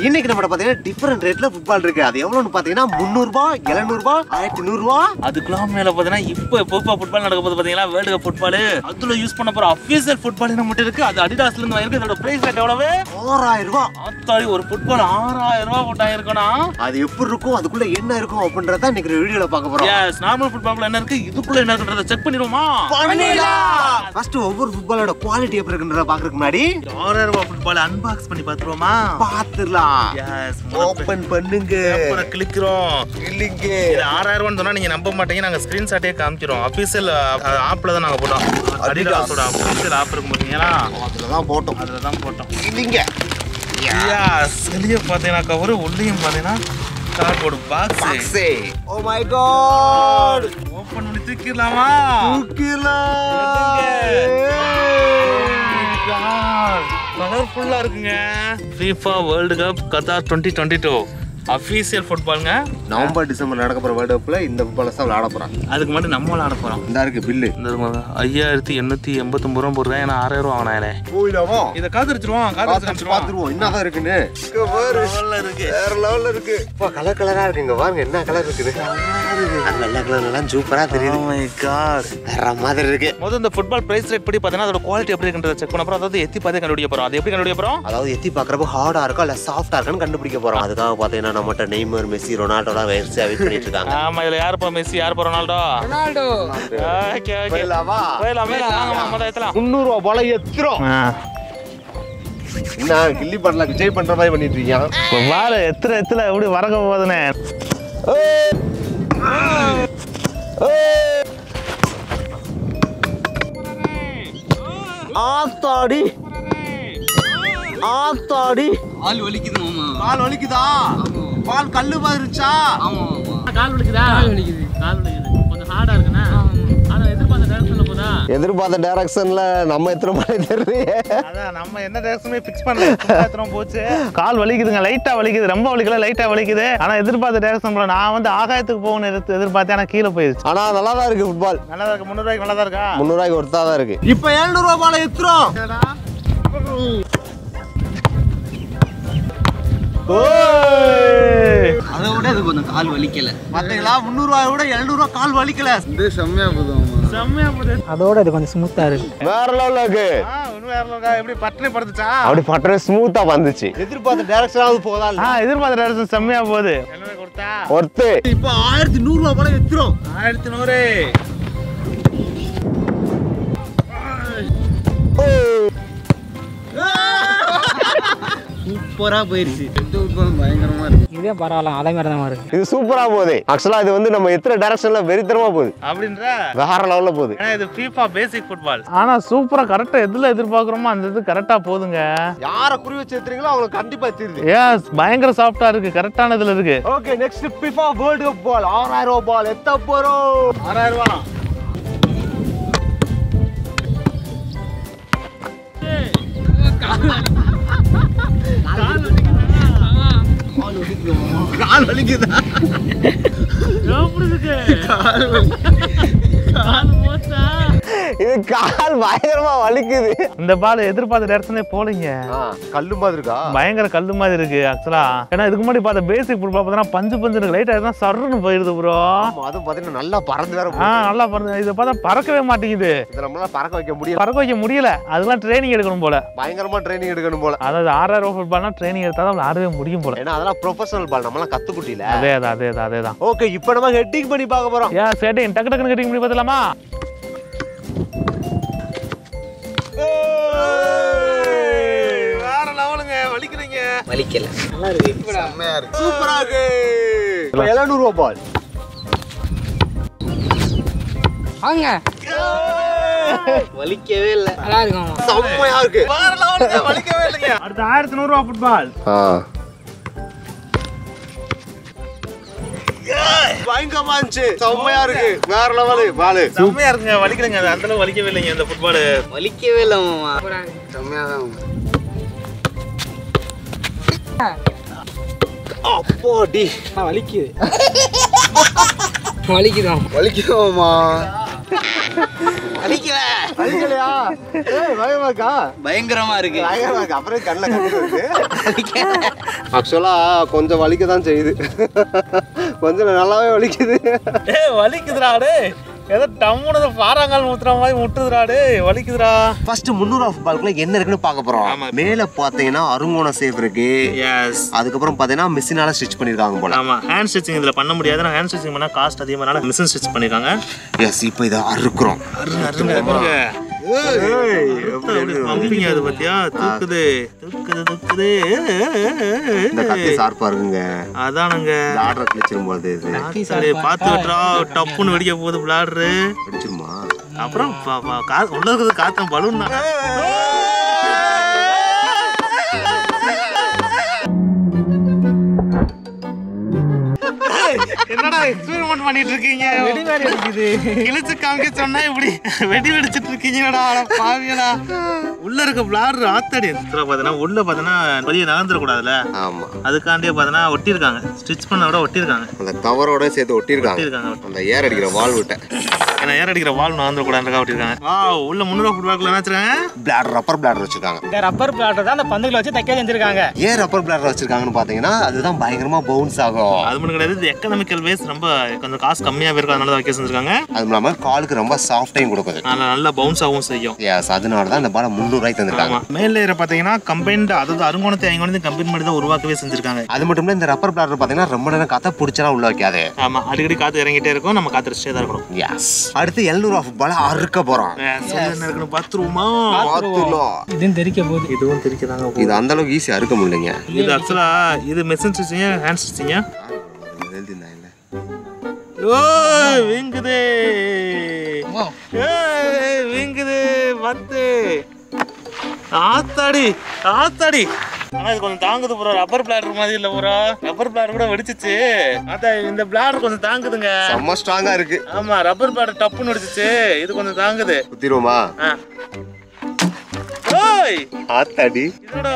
இன்னைக்கு நம்ம பாத்தீங்கன்னா டிஃபரெண்ட் ரேட்ல ஃபுட்பால் இருக்கு அது எவ்வளவுன்னு பாத்தீங்கன்னா முந்நூறு ரூபாய் எழுநூறு ரூபாய் ஆயிரத்தி நூறு ரூபாய் அதுக்கெல்லாம் மேல பாத்தீங்கன்னா இப்போ இப்போ ஃபுட்பால் நடக்க போது பாத்தீங்களா வேர்ல்டு கப் ஃபுட்பால் அதுல யூஸ் பண்ண போற அபிஷியல் ஃபுட்பால் நம்மகிட்ட இருக்கு அது அடிடாஸ்ல இருந்து வாங்கிருக்கு இதோட பிரைஸ் ரேட் எவ்வளவு ஆறாயிரம் ரூபாய் ஆத்தாடி ஒரு ஃபுட்பால் ஆறாயிரம் ரூபாய் போட்டாயிருக்கோனா அது எப்படி இருக்கும் அதுக்குள்ள என்ன இருக்கும் அப்படின்றத இன்னைக்கு வீடியோல பார்க்க போறோம் எஸ் நார்மல் ஃபுட்பால் என்ன இருக்கு இதுக்குள்ள என்ன இருக்குன்றத செக் பண்ணிடுவோமா ஃபர்ஸ்ட் ஒவ்வொரு ஃபுட்பாலோட குவாலிட்டி எப்படி இருக்குன்றத பாக்குறதுக்கு முன்னாடி ஆறாயிரம் ரூபாய் ஃபுட்பால் அன்பாக்ஸ் பண்ணி பாத்துருவோமா பாத்துடலாம் எஸ் ஓபன் பண்ணுங்க அப்புறம் கிளிக்கிறோம் இல்லைங்க இது ஆறாயிரம் ரூபான்னு சொன்னா நீங்க நம்ப மாட்டீங்க நாங்க ஸ்கிரீன்ஷாட்டே காமிக்கிறோம் அபிஷியல் ஆப்ல தான் நாங்க போட்டோம் அடிடாஸோட அபிஷியல் ஆப் இருக்கும் பாத்தீங்களா அதுலதான் போட்டோம் அதுல தான் போட்டோம் இல்லைங்க Yes, வெளிய பாத்தீங்கன்னா கவரு உள்ளேயும் பாத்தீங்கன்னா கார்ட்போர்டு பாக்ஸ் பாக்ஸே ஓ மை காட் ஓபன் பண்ணி தூக்கிடலாமா கலர்ஃபுல்லா இருக்குங்க FIFA world cup Qatar twenty twenty two official ஃபுட்பாலுங்க நவம்பர் டிசம்பர் நடக்க போற வேர்ல்ட் கப்ல இந்த ஃபுட்பால் தான் விளையாட போறான் அதுக்கு மட்டும் நம்ம விளாட போறோம் இந்த இருக்கு பில்லு இந்த ஐயாயிரத்தி எண்ணூத்தி எண்பத்தொம்பது ரூபா போடுறேன் ஏன்னா ஆறாயிரம் ரூபா வாங்கினாலே போயிடாமோ இதை காத்திருச்சிருவோம் காத்திருச்சு பாத்துருவோம் என்னதான் இருக்குன்னு இருக்கு வேற லெவல்ல இருக்கு இப்போ கலர் கலரா இருக்குங்க பாருங்க என்ன கலர் இருக்குது அது வெள்ளை கலர் எல்லாம் சூப்பரா தெரியுது Oh my god. வேற மாதிரி இருக்கு முதல்ல இந்த ஃபுட்பால் பிரைஸ் ரேட் படி பார்த்தீங்கன்னா அதோட குவாலிட்டி எப்படி இருக்குன்றத செக் பண்ண போறோம் அதாவது எத்தி பார்த்தே கண்டுபிடிக்க போறோம் அது எப்படி கண்டுபிடிக்க போறோம் அதாவது எத்தி பாக்குறப்ப ஹார்டா இருக்கா இல்ல சாஃப்டா இருக்கான்னு கண்டுபிடிக்க போறோம் அதுக்காக பாத்தீங்கன்னா நம்மகிட்ட நெய்மர் மெஸ்ஸி ரொனால்டோலாம் வயசு வெயிட் பண்ணிட்டு இருக்காங்க ஆமா இதுல யார் பா மெஸ்ஸி யார் பா ரொனால்டோ ரொனால்டோ ஓகே ஓகே போயிடலாமா? போயிடலாமே வாங்க முதல்ல ஏத்தலாம் முந்நூறு ரூபா போல எத்திரும் என்ன கில்லி பண்ணல விஜய் பண்ற மாதிரி பண்ணிட்டு இருக்கியான் வாரு எத்தனை எத்தனை எப்படி வரக்க போகுதுனே ஆத்தாடி ஆத்தாடி ஆள் வலிக்குது மாமா கால் வலிக்குதா பால் கல்லு மாதிரிச்சா ஆமா ஆமா கால் வலிக்குதா கால் வலிக்குது கால் வலிக்குது கொஞ்சம் ஹார்டா இருக்குண்ணா ஆனா எதிர்பார்த்த டைரக்ஷன்ல போதா எதிர்பார்த்த டைரக்ஷன்ல நம்ம எத்தனை மணி தெரியலையே அதான் நம்ம என்ன டைரக்ஷனுமே ஃபிக்ஸ் பண்ணல சும்மா எத்தனை போச்சு கால் வலிக்குதுங்க லைட்டா வலிக்குது ரொம்ப வலிக்கல லைட்டா வலிக்குது ஆனா எதிர்பார்த்த டைரக்ஷன் போல நான் வந்து ஆகாயத்துக்கு போகணும் எதிர்த்து எதிர்பார்த்தேன் ஆனா கீழே போயிருச்சு ஆனா நல்லா தான் இருக்கு ஃபுட்பால் நல்லா இருக்கு முந்நூறு ரூபாய்க்கு நல்லா தான் இருக்கா முந்நூறுவாய்க்கு ஒருத்தா தான் இருக்கு இப்போ எழுநூறு ரூபா பால எத்துறோம் அதை விட அது கொஞ்சம் கால் வலிக்கல பாத்தீங்களா முந்நூறுவாயை விட எழுநூறுவா கால் வலிக்கல இது செம்மையா போதும் செம்மையா போகுது அதோட இது கொஞ்சம் ஸ்மூத்தா இருக்கு வேற லெவல்ல இருக்கு ஆ இன்னும் வேற லோகா எப்படி பட்டனை படுத்துச்சா அப்படி பட்டற ஸ்மூத்தா வந்துச்சு எதிர்பார்த்த டைரக்ஷனாவது போதா ஆ எதிர்பார்த்த டைரக்ஷன் செம்மையா போகுது என்ன கொடுத்தா ஒருத்து இப்போ ஆயிரத்தி நூறு ரூபா போல எத்துறோம் ஆயிரத்தி நூறு சூப்பரா போயிருச்சு எந்த உட்பாலும் பயங்கரமா இருக்கு இதே பரவாயில்ல அதே மாதிரி தான் இருக்கு இது சூப்பரா போகுது ஆக்சுவலா இது வந்து நம்ம எத்தனை டைரக்ஷன்ல வெறித்தனமா போகுது அப்படின்ற வேற லெவல்ல போகுது ஏன்னா இது FIFA பேசிக் ஃபுட்பால் ஆனா சூப்பரா கரெக்டா எதுல எதிர்பார்க்கறோமோ அந்த இது கரெக்டா போகுதுங்க யார குறி வச்சு எத்துறீங்களோ அவங்களுக்கு கண்டிப்பா தெரியுது எஸ் பயங்கர சாஃப்டா இருக்கு கரெக்டான இதுல இருக்கு okay next FIFA world cup ball ஆறாயிரம் ரூபாய் பால் எத்த போறோம் ஆறாயிரம் ரூபா கால் வலிக்குதா இது கால் பயங்கரமா வலிக்குது இந்த பால் எதிர்பார்த்த டேரக்ஷனே போலீங்க கல்லு மாதிரி இருக்கா பயங்கர கல்லு மாதிரி இருக்கு ஆக்சுவலா ஏன்னா இதுக்கு முன்னாடி பார்த்த பேசிக் ஃபுட்பால் பார்த்தா பஞ்சு பஞ்சு இருக்கு லைட்டா தான் சர்ன்னு போயிடுது ப்ரோ ஆமா அதுவும் பாத்தீங்கன்னா நல்லா பறந்து வேற ஆ போகுது. நல்லா பாருங்க இதை பார்த்தா பறக்கவே மாட்டேங்குது இதை நம்மளால பறக்க வைக்க முடியல பறக்க வைக்க முடியல அதெல்லாம் ட்ரைனிங் எடுக்கணும் போல பயங்கரமா ட்ரைனிங் எடுக்கணும் போல அதாவது ஆறாயிரம் ரூபா ஃபுட்பால்னா ட்ரைனிங் எடுத்தா தான் ஆடவே முடியும் போல ஏன்னா அதெல்லாம் ப்ரொஃபஷனல் பால் நம்மளாம் கத்துக்குட்டில அதே தான் அதே தான் அதே தான் ஓகே இப்போ நம்ம ஹெட்டிங் பண்ணி பார்க்க போறோம் ஏன் சேட்டிங் டக்கு டக்குன்னு கட்டிங் பண்ணி பார்த்தலாமா வேற லெவலுங்க வலிக்கிறீங்க வலிக்கல நல்லா இருக்கு செம்மையா இருக்கு சூப்பரா இருக்கு இப்போ எழுநூறு ரூபா பால் வாங்க வலிக்கவே இல்ல நல்லா இருக்கும் செம்மையா இருக்கு வேற லெவலுங்க வலிக்கவே இல்லைங்க அடுத்து ஆயிரத்தி நூறுரூவா ஃபுட்பால் ஆ பயங்கரமா இருந்துச்சு செம்மையா இருக்கு வேற லெவலு பாலு செம்மையா இருக்குங்க வலிக்கலைங்க அது அந்த அளவு வலிக்கவே இல்லைங்க இந்த ஃபுட்பால் வலிக்கவே இல்ல மாமா செம்மையா தான் அப்பாடி வலிக்குது வலிக்குதான் வலிக்குதாமா அடிக்கலையா ஏய் பயமா இருக்கா பயங்கரமா இருக்கு பயமா இருக்கு அப்புறம் கண்ணில் கட்டி ஆக்சுவலா கொஞ்சம் வலிக்க தான் செய்யுது கொஞ்சம் நல்லாவே வலிக்குது ஏ வலிக்குதுடா டே ஏதோ டம்முனது பாறாங்கால் முத்துற மாதிரி முட்டுதுடா டே வலிக்குதுடா ஃபர்ஸ்ட் முந்நூறு ஆஃப் பால்க்குள்ள என்ன இருக்குன்னு பார்க்க போறோம் ஆமா. மேல பாத்தீங்கன்னா அருங்கோண சேஃப் இருக்கு எஸ் அதுக்கப்புறம் பாத்தீங்கன்னா மிஷினால ஸ்டிச் பண்ணிருக்காங்க போல ஆமா ஹேண்ட் ஸ்டிச்சிங் இதுல பண்ண முடியாது நான் ஹேண்ட் ஸ்டிச்சிங் பண்ணா காஸ்ட் அதிகமானால மிஷின் ஸ்டிச் பண்ணிருக்காங்க எஸ் இப்போ இதை அறுக்குறோம் அருங்க அருங்க அருங்க பம்பிங்க அது பாத்தியா தூக்குது தூக்குது தூக்குது இந்த கத்தி ஷார்ப்பா இருக்குங்க அதானுங்க இந்த ஆர்டர் கிழிச்சிரும் போது இது சரி பார்த்து விட்டுறா டப்புன்னு வெடிக்க போகுது விளையாடுறு பிடிச்சிருமா அப்புறம் ப- ப- கா- உள்ள இருக்கிறது காத்தம் பலூன் தான் என்னடா எக்ஸ்பெரிமெண்ட் பண்ணிட்டு இருக்கீங்க வெடி மாதிரி அடிக்குது கிழிச்சு காமிக்க சொன்னா இப்படி வெடி வெடிச்சிட்டு இருக்கீங்கடா அட பாவியடா உள்ள இருக்க பிளார் ஆத்தடி இதுல பாத்தீங்கன்னா உள்ள பாத்தீங்கன்னா வெளியே நகர்ந்துடக்கூடாதுல ஆமா அதுக்காண்டியே பாத்தீங்கன்னா ஒட்டியிருக்காங்க ஸ்டிச் பண்ண விட ஒட்டியிருக்காங்க அந்த கவரோட சேர்த்து ஒட்டியிருக்காங்க ஒட்டியிருக்காங்க அந்த ஏர் அடிக்கிற வால் விட்ட ஏன்னா ஏர் அடிக்கிற வால் நகர்ந்து கூடாதுக்காக ஒட்டியிருக்காங்க வா உள்ள முன்னூறு ஃபுட்பால் என்ன வச்சிருக்காங்க பிளாடர் ரப்பர் பிளாடர் வச்சிருக்காங்க இந்த ரப்பர் பிளாட்டை தான் அந்த பந்துகளை வச்சு தைக்க செஞ்சிருக்காங்க ஏன் ரப்பர் பிளாடர் வச்சிருக்காங்கன்னு பாத்தீங்கன்னா அதுதான் பயங்கரமா பவுன்ஸ் ஆகும் அது மட்டும் கிடையாது இது எக்கனாமிக்கல் வேஸ் ரொம்ப கொஞ்சம் காசு கம்மியாக இருக்கும் அதனால தான் வைக்க செஞ்சிருக்காங்க அது இல்லாம காலுக்கு ரொம்ப சாஃப்டையும் கொடுக்குது நல்லா நல்லா பவுன்ஸ் ஆகவும் செய்யும் எஸ் அதனால தான் இந்த பாலை முந்நூறு ரூபாய்க்கு தந்திருக்காங்க ஆமா மேல் லேயரை பார்த்தீங்கன்னா கம்பைன்ட் அதாவது அருங்கோணத்தை ஐங்கோணத்தையும் கம்பைன் பண்ணி தான் உருவாக்கவே செஞ்சிருக்காங்க அது மட்டும் இல்ல இந்த ரப்பர் பிளாடர் பாத்தீங்கன்னா ரொம்ப நேரம் கதை பிடிச்சலாம் உள்ள வைக்காது ஆமா அடிக்கடி காத்து இறங்கிட்டே இருக்கும் நம்ம காத்து ரசிச்சே தான் இருக்கணும் எஸ் அடுத்து எழுநூறு ஆஃப் பால அறுக்க போறோம் சொல்லு என்ன இருக்குன்னு பார்த்துருவோமா பார்த்துலாம் இதுவும் தெரிக்க போகுது இதுவும் திரிக்கதாங்க இது அந்த அளவுக்கு ஈஸி அறுக்க முடியலைங்க இது ஆக்சுவலா இது மெஷின் ஸ்டிச்சிங்க ஹேண்ட் ஸ்டிச்சிங்க எழுதிருந்தாங்க ஓ வீங்குது ஏய், வீங்குது பத்து ஆத்தாடி ஆத்தாடி ஆனா இது கொஞ்சம் தாங்குது ப்ரோ ரப்பர் பிளாடர் மாதிரி இல்ல ப்ரோ ரப்பர் பிளாடர் கூட வெடிச்சிச்சு அதான் இந்த பிளாடர் கொஞ்சம் தாங்குதுங்க செம்ம ஸ்ட்ராங்கா இருக்கு ஆமா ரப்பர் பிளாடர் டப்புன்னு வெடிச்சிச்சு இது கொஞ்சம் தாங்குது குத்திருவோமா ஆ. ஓய் ஆத்தாடி இதோட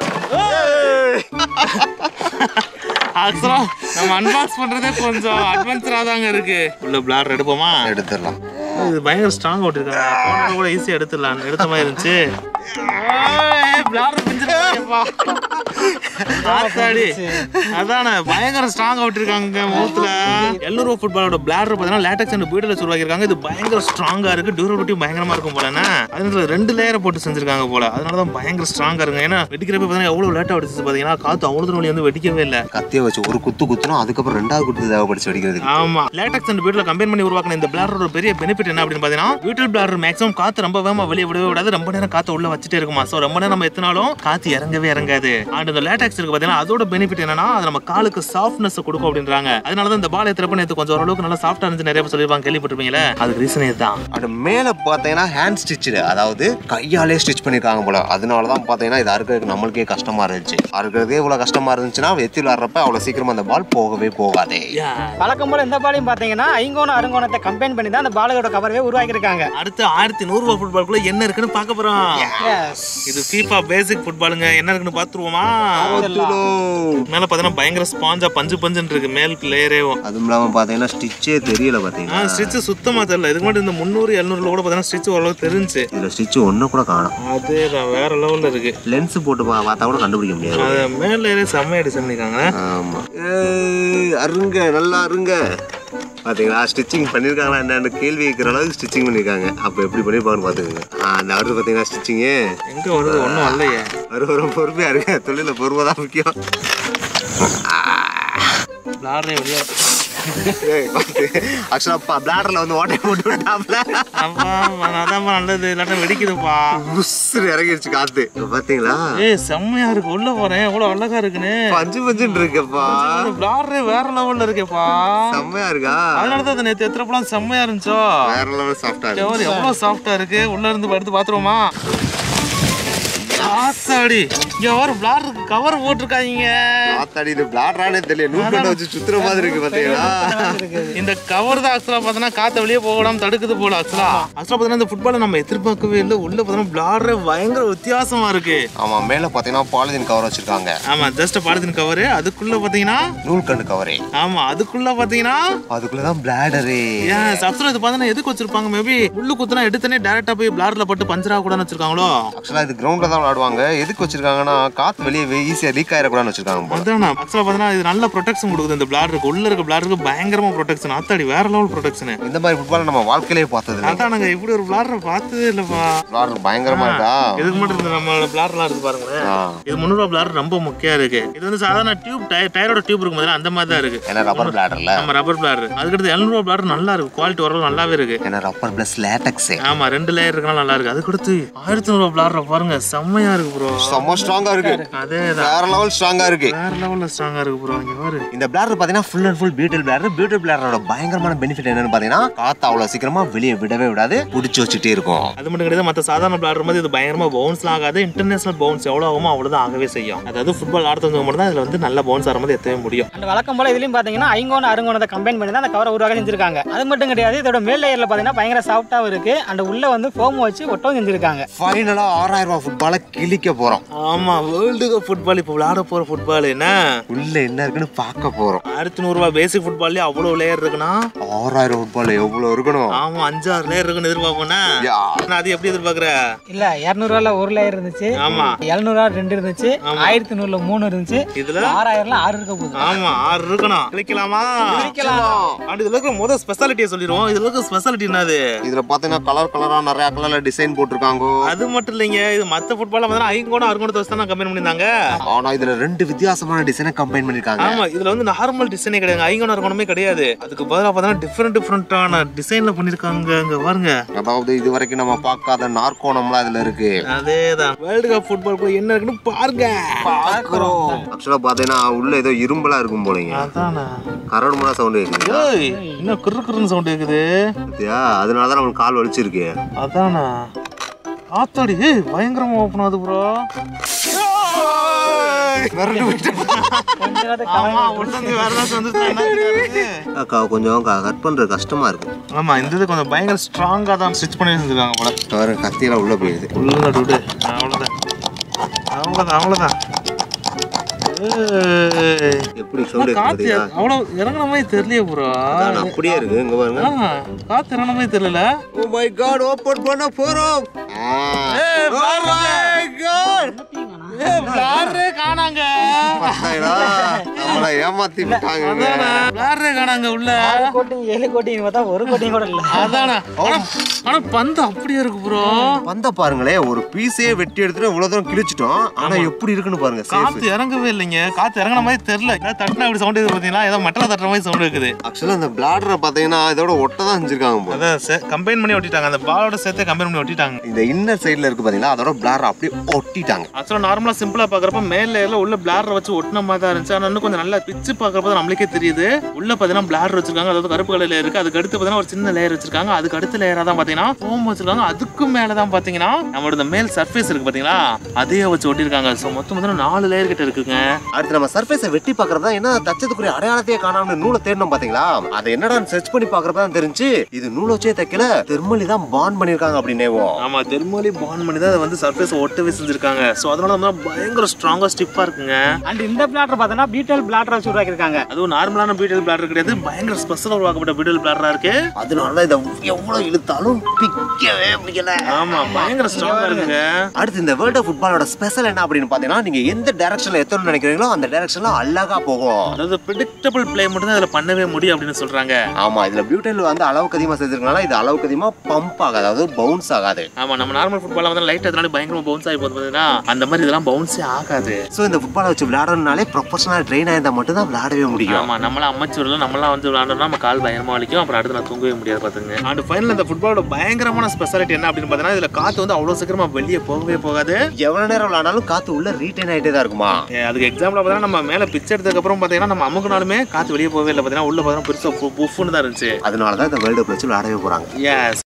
ஆக்சுவலா நம்ம அன்பாக்ஸ் பண்றதே கொஞ்சம் அட்வென்ச்சரா தாங்க இருக்கு உள்ள பிளாடர் எடுப்போமா எடுத்துடலாம் இது பயங்கர ஸ்ட்ராங் ஓட்டிருக்காங்க போனதை கூட ஈஸியா எடுத்துடலாம் எடுத்த மாதிரி இருந்துச்சு பிளாடர் பிஞ்சிருப்பா ஆத்தாடி அதானே பயங்கர ஸ்ட்ராங் ஓட்டிருக்காங்க மூத்துல எல்லூர் ஃபுட்பாலோட பிளாடர் பார்த்தீங்கன்னா லேட்டக்ஸ் அண்ட் பீடல உருவாக்கியிருக்காங்க இது பயங்கர ஸ்ட்ராங்கா இருக்கு டியூரபிலிட்டி பயங்கரமா இருக்கும் போல என்ன அதனால ரெண்டு லேயரை போட்டு செஞ்சிருக்காங்க போல அதனால தான் பயங்கர ஸ்ட்ராங்கா இருக்கு ஏன்னா வெடிக்கிறப்ப பார்த்தீங்கன்னா எவ்வளவு லேட்டா வெடிச்சு பாத்தீங்கன்னா காத்து அவ்வளவு தூரம் வழி வந்து வெடிக்கவே இல்லை கத்திய வச்சு ஒரு குத்து குத்துனோம் அதுக்கப்புறம் ரெண்டாவது குத்து தேவைப்படுச்சு வெடிக்கிறதுக்கு ஆமா லேட்டக்ஸ் அண்ட் பீட்ல கம்பைன் பண்ணி உருவாக்கின இந்த பிளாடரோட பெரிய பெனிஃபிட் என்ன அப்படின்னு பாத்தீங்கன்னா பீட்டல் பிளாடர் மேக்ஸிமம் காத்து ரொம்ப வேகமா வெளியே விடவே விடாது ரொம்ப நேரம் காத்து உள்ள வச்சுட்டே இருக்குமா சோ ரொம்ப நேரம் நம்ம எத்தனாலும் காத்து இறங்கவே இறங்காது அண்ட் இந்த லேட்டக்ஸ் இருக்கு பாத்தீங்கன்னா அதோட பெனிஃபிட் என்னன்னா அது நம்ம காலுக்கு சாஃப்ட்னஸ் கொடுக்கும் அப்படின்றாங்க அதனால தான் இந்த பால் எத்திரப்ப நேத்து கொஞ்சம் ஓரளவுக்கு நல்லா சாஃப்டா இருந்துச்சு நிறைய பேர் சொல்லிருப்பாங்க கேள்விப்பட்டிருப்பீங்களே அதுக்கு ரீசன் இதுதான் அது மேல பாத்தீங்கன்னா ஹேண்ட் ஸ்டிச்சு அதாவது கையாலே ஸ்டிச் பண்ணிருக்காங்க போல அதனால தான் பாத்தீங்கன்னா இது அறுக்கிறதுக்கு நம்மளுக்கே கஷ்டமா இருந்துச்சு அறுக்கிறதே இவ்வளவு கஷ்டமா இருந்துச்சுன்னா வெத்தி விளாடுறப்ப அவ்வளவு சீக்கிரமா அந்த பால் போகவே போகாதே வழக்கம் போல இந்த பாலையும் பாத்தீங்கன்னா ஐங்கோணம் அருங்கோணத்தை கம்பைன் பண்ணி தான் அந்த பாலோட கவரவே உருவாக்கியிருக்காங்க அடுத்து ஆயிரத்தி நூறு ரூபாய் ஃபுட்பால்குள்ள என்ன இருக்குன்னு பார்க்க போறோம் இது FIFA பேசிக் ஃபுட்பாலுங்க என்ன இருக்குன்னு பாத்துருவோமா மேல பாத்தீங்கன்னா பயங்கர ஸ்பாஞ்சா பஞ்சு பஞ்சுன்னு இருக்கு மேல் லேயரேவும் அதுவும் இல்லாம பாத்தீங்கன்னா ஸ்டிச்சே தெரியல ஆ பாத்தீங்கன்னா ஸ்டிச் சுத்தமா தெரியல இதுக்கு மட்டும் இந்த முந்நூறு எழுநூறுல கூட பாத்தீங்கன்னா ஸ்டிச் ஓரளவுக்கு தெரிஞ்சு இதுல ஸ்டிச் ஒண்ணு கூட காணும் அதேதான் வேற லெவல்ல இருக்கு லென்ஸ் போட்டு பா- பார்த்தா கூட கண்டுபிடிக்க முடியாது அது மேல் லேயரே செம்மையா டிசைன் பண்ணிருக்காங்க ஆமா ஏய், அருங்க நல்லா அருங்க பாத்தீங்களா ஸ்டிச்சிங் பண்ணிருக்காங்களா என்னன்னு கேள்வி கேட்கிற அளவுக்கு ஸ்டிச்சிங் பண்ணிருக்காங்க அப்ப எப்படி பண்ணிருப்பாங்கன்னு பாத்துக்கோங்க ஆ, அந்த ஆர்டர் பாத்தீங்கன்னா ஸ்டிச்சிங்கு எங்க வருது ஒண்ணும் வரலையே ஒரு ஒரு பொறுமையா இருக்க தொழில பொறுமை தான் முக்கியம் விளாடுறே வெளியே ஆக்சுவலா பிளாடர்ல வந்து ஓட்டை போட்டு விட்டாப்ல அப்பா அதான்ப்பா நல்லது இல்லாட்டா வெடிக்குதுப்பா புஸ்ஸுன்னு இறங்கிடுச்சு காத்து இப்ப பாத்தீங்களா ஏய் செம்மையா இருக்கு உள்ள போறேன் எவ்வளவு அழகா இருக்குன்னு பஞ்சு பஞ்சுன்னு இருக்குப்பா விளாடுறே வேற லெவல்ல இருக்கேப்பா செம்மையா இருக்கா அதனாலதான் அது நேத்து எத்தனைப்பெல்லாம் செம்மையா இருந்துச்சோ வேற லெவல் சாஃப்டா இருக்கு எவ்வளவு எவ்வளவு சாஃப்டா இருக்கு உள்ள இருந்து எடுத்து பாத்துருவோமா ஆத்தாடி இங்க ஒரு பிளாருக்கு கவர் போட்டிருக்காங்க ஆத்தாடி இது பிளாட்ரானே தெரியல நூல் வச்சு சுத்துற மாதிரி இருக்கு பாத்தீங்களா இந்த கவர் தான் ஆக்சுவலா பார்த்தோன்னா காத்த வெளியே போகலாம் தடுக்குது போல ஆக்சுவலா ஆக்சுவலா பார்த்தீங்கன்னா இந்த ஃபுட்பாலை நம்ம எதிர்பார்க்கவே இல்லை உள்ள பார்த்தோன்னா பிளாடரே பயங்கர வித்தியாசமா இருக்கு ஆமா மேல பாத்தீங்கன்னா பாலிதீன் கவர் வச்சிருக்காங்க ஆமா ஜஸ்ட் பாலித்தீன் கவர் அதுக்குள்ள பாத்தீங்கன்னா நூல் கண்டு கவரே ஆமா அதுக்குள்ள பாத்தீங்கன்னா அதுக்குள்ளதான் பிளாடரே ஏன் ஆக்சுவலா இது பார்த்தா எதுக்கு வச்சிருப்பாங்க மேபி உள்ள குத்துனா எடுத்தனே டேரக்டா போய் பிளாட்ல பட்டு பஞ்சரா கூடன்னு வச்சிருக்காங்களோ ஆக்சுவலா இது கிரவுண்ட்ல தான் விளையாடுவாங்க எதுக்கு வச்சிருக்காங்கன்னா காத்து வெளியே ஈஸியா லீக் ஆயிடக்கூடாதுன்னு வச்சிருக்காங்க போல அதான் ஆக்சுவலா பார்த்தா இது நல்ல ப்ரொடெக்ஷன் கொடுக்குது இந்த பிளாடருக்கு உள்ள இருக்க பிளாடருக்கு பயங்கரமா ப்ரொடெக்ஷன் ஆத்தாடி வேற லெவல் ப்ரொடெக்ஷன் இந்த மாதிரி ஃபுட்பால் நம்ம வாழ்க்கையிலே பார்த்தது இல்லை அதான் நாங்க இப்படி ஒரு பிளாடரை பார்த்ததே இல்லப்பா விளாடுறது பயங்கரமா இருக்கா இதுக்கு மட்டும் இந்த நம்ம பிளாடர்லாம் இருக்கு பாருங்களேன் ஆ. இது முந்நூறுவா பிளாடர் ரொம்ப முக்கியம் இருக்கு இது வந்து சாதாரண டியூப் டயரோட டியூப் இருக்கும் போதுல அந்த மாதிரி தான் இருக்கு ஏன்னா ரப்பர் பிளாடர்ல நம்ம ரப்பர் பிளாடர் அதுக்கடுத்து எழுநூறுவா பிளாடர் நல்லா இருக்கு குவாலிட்டி ஓரளவு நல்லாவே இருக்கு ஏன்னா ரப்பர் பிளஸ் லேட்டக்ஸே ஆமா ரெண்டு லேயர் இருக்கனால நல்லா இருக்கு அதுக்கடுத்து ஆயிரத்தி நூறுவா பிளாடரை பாருங்க செம்மையா இருக்கு ப்ரோ செம்ம ஸ்ட்ராங்கா இருக்கு அதே தான் வேற லெவல் ஸ்ட்ராங்கா இருக்கு வேற லெவல்ல ஸ்ட்ராங்கா இருக்கு ப்ரோ இங்க பாரு இந்த பிளாடர் பாத்தீங்கன்னா full and full butyl bladder butyl பிளாடரோட பயங்கரமான பெனிஃபிட் என்னன்னு பாத்தீங்கன்னா காத்து அவ்வளவு சீக்கிரமா வெளியே விடவே விடாது பிடிச்சி வச்சுட்டே இருக்கும் அது மட்டும் கிடையாது மற்ற சாதாரண பிளாடர் மாதிரி இது பயங்கரமா பவுன்ஸ்லாம் ஆகாது இன்டர்நேஷனல் பவுன்ஸ் எவ்வளோ ஆகுமோ அவ்வளோதான் ஆகவே செய்யும் அதாவது ஃபுட்பால் ஆடுறவங்க மட்டும் தான் இதுல வந்து நல்ல பவுன்ஸ் ஆகிற மாதிரி எத்தவே முடியும் அந்த வழக்கம் போல இதுலயும் பாத்தீங்கன்னா ஐங்கோன அருங்கோணத்தை கம்பைன் பண்ணி தான் அந்த கவரை உருவாக்க செஞ்சிருக்காங்க அது மட்டும் கிடையாது இதோட மேல் லேயர்ல பாத்தீங்கன்னா பயங்கர சாஃப்டாவும் இருக்கு அந்த உள்ள வந்து ஃபோம் வச்சு ஒட்டவும் செஞ்சிருக்காங்க ஃபைனலா ஆறாயிரம் ரூபாய் ஃபுட்பாலை கிழிக்க போறோம் ஆமா வேர்ல்டு கப் ஃபுட்பால் இப்போ விளையாட போற ஃபுட்பால் என்ன உள்ள என்ன இருக்குன்னு பார்க்க போறோம் ஆயிரத்தி நூறுரூவா பேசிக் ஃபுட்பால்லே அவ்வளோ லேயர் இருக்குன்னா ஆறாயிரம் ஃபுட்பால் எவ்வளவு இருக்கணும் ஆமா அஞ்சாறு லேயர் இருக்குன்னு எதிர்பார்ப்போம்னா யா. நான் அது எப்படி எதிர்பார்க்குற இல்ல இரநூறுவால ஒரு லேயர் இருந்துச்சு ஆமா எழுநூறுவா ரெண்டு இருந்துச்சு ஆயிரத்தி நூறுல மூணு இருந்துச்சு இதுல ஆறாயிரம்ல ஆறு இருக்க போகுது ஆமா ஆறு இருக்கணும் கிளிக்கலாமா அண்ட் இதுல இருக்கிற முதல் ஸ்பெஷாலிட்டியை சொல்லிடுவோம் இதுல இருக்கிற ஸ்பெஷாலிட்டி என்னது இதுல பாத்தீங்கன்னா கலர் கலரா நிறைய கலர்ல டிசைன் போட்டிருக்காங்க அது மட்டும் இல்லைங்க இது மத்த ஃபுட்பால் பார்த்தா ஐங்கோட அருங்கோட வச்சு தான் கம்பெனி பண்ணியிருந்தாங்க ஆனா இதுல ரெண்டு வித்தியாசமான டிசைனை கம்பைன் பண்ணிருக்காங்க ஆமா இதுல வந்து நார்மல் டிசைனே கிடையாது ஐங்கோன அருங்கோணமே கிடையாது அதுக்கு பதிலாக பார்த்தா டிஃப்ரெண்ட் டிஃப்ரெண்டான டிசைன்ல பண்ணிருக்காங்க அங்க பாருங்க அதாவது இது வரைக்கும் நம்ம பார்க்காத நாற்கோணம்லாம் இதுல இருக்கு அதேதான் வேர்ல்டு கப் ஃபுட்பால் கூட என்ன இருக்குன்னு பாருங்க பாக்குறோம் ஆக்சுவலா பாத்தீங்கன்னா உள்ள ஏதோ இரும்பலா இருக்கும் போலீங்க அதானா கரடு முறை சவுண்ட் கேக்குது ஏய் இன்னும் கிரு கிருன்னு சவுண்ட் கேக்குது பாத்தியா அதனாலதான் நம்மளுக்கு கால் வலிச்சிருக்கு அதானா ஆத்தாடி ஏய், பயங்கரமா ஓப்பன் ஆகுது ப்ரோ கொஞ்ச நேரத்துக்கு ஆமா உள்ள இருந்து வேற ஏதாச்சும் வந்துச்சுன்னா என்ன தெரியாது? அக்கா கொஞ்சம் கட் பண்றது கஷ்டமா இருக்கு ஆமா இந்த இது கொஞ்சம் பயங்கர ஸ்ட்ராங்கா தான் ஸ்டிச் பண்ணி வச்சிருக்காங்க போல பாரு கத்தியெல்லாம் உள்ள போயிடுது உள்ள விடு அவ்வளவுதான் அவ்வளவுதான் அவ்வளவுதான் ஏய். எப்படி சவுண்ட் காத்து அவ்வளவு இறங்குன மாதிரி தெரியலையே ப்ரோ அப்படியே இருக்கு இங்க பாருங்க காத்து இறங்குன மாதிரி தெரியல ஓ மை காட் ஓபன் பண்ண போறோம் ஏய், Oh my God. பிளாரே காணாங்க நம்மள ஏமாத்தி விட்டாங்க அதானே பிளாரே காணாங்க உள்ள ஆறு கோட்டிங் ஏழு கோட்டிங் பார்த்தா ஒரு கோட்டிங் கூட இல்ல அதானே ஆனா ஆனா பந்து அப்படியே இருக்கு ப்ரோ வந்த பாருங்களே ஒரு பீஸே வெட்டி எடுத்துட்டு இவ்வளவு தூரம் கிழிச்சிட்டோம் ஆனா எப்படி இருக்குன்னு பாருங்க சேஃப் காத்து இறங்கவே இல்லைங்க காத்து இறங்குன மாதிரி தெரியல ஏதாவது தட்டினா அப்படி சவுண்ட் இருக்குது பாத்தீங்களா ஏதோ மெட்டல தட்டுற மாதிரி சவுண்ட் இருக்குது ஆக்சுவலா இந்த பிளாடரை பாத்தீங்கன்னா இதோட ஒட்ட தான் செஞ்சிருக்காங்க போல அதான் கம்பைன் பண்ணி ஒட்டிட்டாங்க அந்த பாலோட சேர்த்து கம்பைன் பண்ணி ஒட்டிட்டாங்க இந்த இன்னர் சைடுல இருக்கு பாத்தீங்களா அதோட பிளாடர் அப்படியே ஒட்டிட்டாங்க ஆக்சுவலாக நார்மலாக சிம்பிளாக பார்க்குறப்ப மேல் லேயரில் உள்ள பிளாடரை வச்சு ஒட்டின மாதிரி தான் இருந்துச்சு ஆனால் இன்னும் கொஞ்சம் நல்லா பிச்சு பார்க்குறப்ப நம்மளுக்கே தெரியுது உள்ள பார்த்தீங்கன்னா பிளாடர் வச்சிருக்காங்க அதாவது கருப்பு கலர் லேயர் இருக்கு அதுக்கு அடுத்து பார்த்தீங்கன்னா ஒரு சின்ன லேயர் வச்சிருக்காங்க அதுக்கு அடுத்த லேயராக தான் பார்த்தீங்கன்னா ஃபோம் வச்சிருக்காங்க அதுக்கு மேலே தான் பார்த்தீங்கன்னா நம்மளோட இந்த மேல் சர்ஃபேஸ் இருக்கு பார்த்தீங்களா அதையே வச்சு ஒட்டியிருக்காங்க ஸோ மொத்தம் பார்த்தீங்கன்னா நாலு லேயர் கிட்ட இருக்குங்க அடுத்து நம்ம சர்ஃபேஸை வெட்டி பார்க்கறப்ப தான் என்ன தச்சதுக்குரிய அடையாளத்தையே காணாம நூலை தேடணும் பாத்தீங்களா அதை என்னடா சர்ச் பண்ணி பார்க்கறப்ப தான் தெரிஞ்சு இது நூலை வச்சே தைக்கல தெர்மலி தான் பாண்ட் பண்ணிருக்காங்க அப்படின்னேவும் ஆமா தெர்மோலி பாண்ட் பண்ணி தான் அதை வந்து சர்ஃபேஸ் ஒட்டவே செஞ்சிருக்காங்க ஸோ அதனால வந்து பயங்கர ஸ்ட்ராங்கா ஸ்டிஃபா இருக்குங்க அண்ட் இந்த பிளாட்டர் பார்த்தோன்னா பீட்டல் பிளாட்டர் வச்சு உருவாக்கியிருக்காங்க அதுவும் நார்மலான பீட்டல் பிளாடர் கிடையாது பயங்கர ஸ்பெஷலாக உருவாக்கப்பட்ட பீட்டல் பிளாடரா இருக்கு அதனால இதை எவ்வளவு இழுத்தாலும் பிக்கவே முடியல ஆமா பயங்கர ஸ்ட்ராங்கா இருக்குங்க அடுத்து இந்த வேர்ல்டு ஃபுட்பாலோட ஸ்பெஷல் என்ன அப்படின்னு பாத்தீங்கன்னா நீங்க எந்த டைரக்ஷன்ல எத்தனை நினைக்கிறீங்களோ அந்த டைரக்ஷன்ல அழகா போகும் அதாவது ப்ரிடிக்டபிள் ப்ளே மட்டும் தான் அதில் பண்ணவே முடியும் அப்படின்னு சொல்றாங்க ஆமா இதுல பியூட்டில் வந்து அளவுக்கு அதிகமா செஞ்சிருக்கனால இது அளவுக்கு அதிகமா பம்ப் ஆகாது அதாவது பவுன்ஸ் ஆகாது ஆமா நம்ம நார்மல் ஃபுட்பால் வந்து லைட் அதனால பயங்கரமா பவுன்ஸ் ஆகி போகுது பார்த்தீங்கன்னா அந்த மாதிரி இதெல்லாம் பவுன்ஸே ஆகாது சோ இந்த ஃபுட்பாலை வச்சு விளையாடணும்னாலே ப்ரொஃபஷனல் ட்ரெயின் ஆயிருந்தா மட்டும் தான் விளையாடவே முடியும் ஆமா நம்மளாம் அமைச்சூர்ல நம்மளாம் வந்து விளையாண்டோம்னா நம்ம கால் பயங்கரமா வலிக்கும் அப்புறம் அடுத்து நான் தூங்கவே முடியாது பாத்துங்க அண்ட் ஃபைனல் இந்த ஃபுட்பாலோட பயங்கரமான ஸ்பெஷாலிட்டி என்ன அப்படின்னு பார்த்தீங்கன்னா இதுல காத்து வந்து அவ்வளவு சீக்கிரமா வெளியே போகவே போகாது எவ்வளவு நேரம் விளையாடாலும் காத்து உள்ள ரீட்டைன் ஆயிட்டே தான் இருக்குமா ஏ, அதுக்கு எக்ஸாம்பிள் பார்த்தீங்கன்னா நம்ம மேல பிச்சை எடுத்ததுக்கு அப்புறம் பார்த்தீங்கன்னா நம்ம அமுக்குனாலுமே காத்து வெளியே போகவே இல்லை பார்த்தீங்கன்னா உள்ள பார்த்தீங்கன்னா பெருசா புஃப்னு தான் இருந்துச்சு அதனால தான் இந்த வேர்ல்டு கப் வச்சு விளையாடவே போறாங்க எஸ்